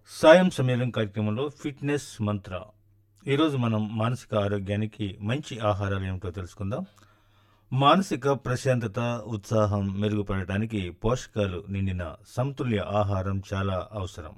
సాయం సమ్మేళనం కార్యక్రమంలో ఫిట్నెస్ మంత్ర ఈరోజు మనం మానసిక ఆరోగ్యానికి మంచి ఆహారాలు ఏమిటో తెలుసుకుందాం మానసిక ప్రశాంతత ఉత్సాహం మెరుగుపడటానికి పోషకాలు నిండిన సమతుల్య ఆహారం చాలా అవసరం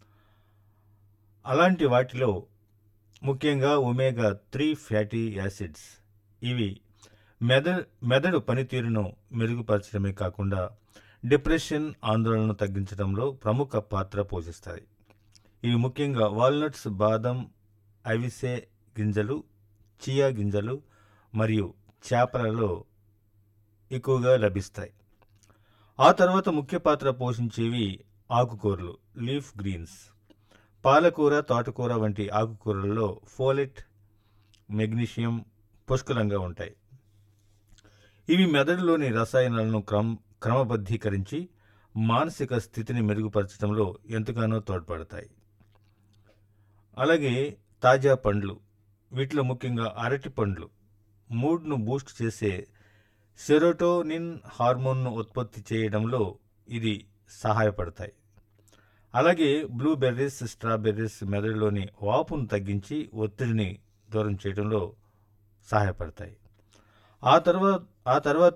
అలాంటి వాటిలో ముఖ్యంగా ఒమేగా త్రీ ఫ్యాటీ యాసిడ్స్ ఇవి మెదడు మెదడు పనితీరును మెరుగుపరచడమే కాకుండా డిప్రెషన్ ఆందోళనను తగ్గించడంలో ప్రముఖ పాత్ర పోషిస్తాయి ఇవి ముఖ్యంగా వాల్నట్స్ బాదం అవిసె గింజలు చియా గింజలు మరియు చేపలలో ఎక్కువగా లభిస్తాయి ఆ తర్వాత ముఖ్య పాత్ర పోషించేవి ఆకుకూరలు లీఫ్ గ్రీన్స్ పాలకూర తోటకూర వంటి ఆకుకూరలలో ఫోలెట్ మెగ్నీషియం పుష్కలంగా ఉంటాయి ఇవి మెదడులోని రసాయనాలను క్రమ క్రమబద్ధీకరించి మానసిక స్థితిని మెరుగుపరచడంలో ఎంతగానో తోడ్పడతాయి అలాగే తాజా పండ్లు వీటిలో ముఖ్యంగా అరటి పండ్లు మూడ్ను బూస్ట్ చేసే సెరోటోనిన్ హార్మోన్ను ఉత్పత్తి చేయడంలో ఇది సహాయపడతాయి అలాగే బ్లూబెర్రీస్ స్ట్రాబెర్రీస్ మెదడులోని వాపును తగ్గించి ఒత్తిడిని దూరం చేయడంలో సహాయపడతాయి ఆ తర్వాత ఆ తర్వాత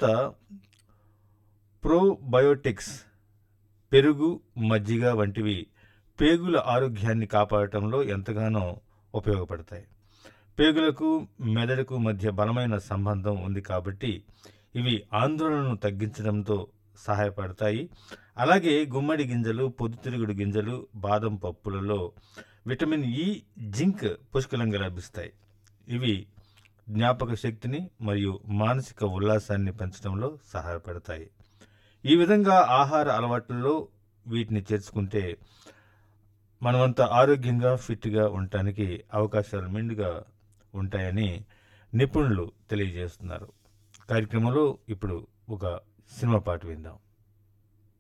ప్రోబయోటిక్స్ పెరుగు మజ్జిగ వంటివి పేగుల ఆరోగ్యాన్ని కాపాడటంలో ఎంతగానో ఉపయోగపడతాయి పేగులకు మెదడుకు మధ్య బలమైన సంబంధం ఉంది కాబట్టి ఇవి ఆందోళనను తగ్గించడంతో సహాయపడతాయి అలాగే గుమ్మడి గింజలు పొద్దుతిరుగుడు గింజలు బాదం పప్పులలో విటమిన్ ఇ జింక్ పుష్కలంగా లభిస్తాయి ఇవి జ్ఞాపక శక్తిని మరియు మానసిక ఉల్లాసాన్ని పెంచడంలో సహాయపడతాయి ఈ విధంగా ఆహార అలవాట్లలో వీటిని చేర్చుకుంటే మనమంతా ఆరోగ్యంగా ఫిట్గా ఉండటానికి అవకాశాలు మెండుగా ఉంటాయని నిపుణులు తెలియజేస్తున్నారు కార్యక్రమంలో ఇప్పుడు ఒక సినిమా పాట విందాం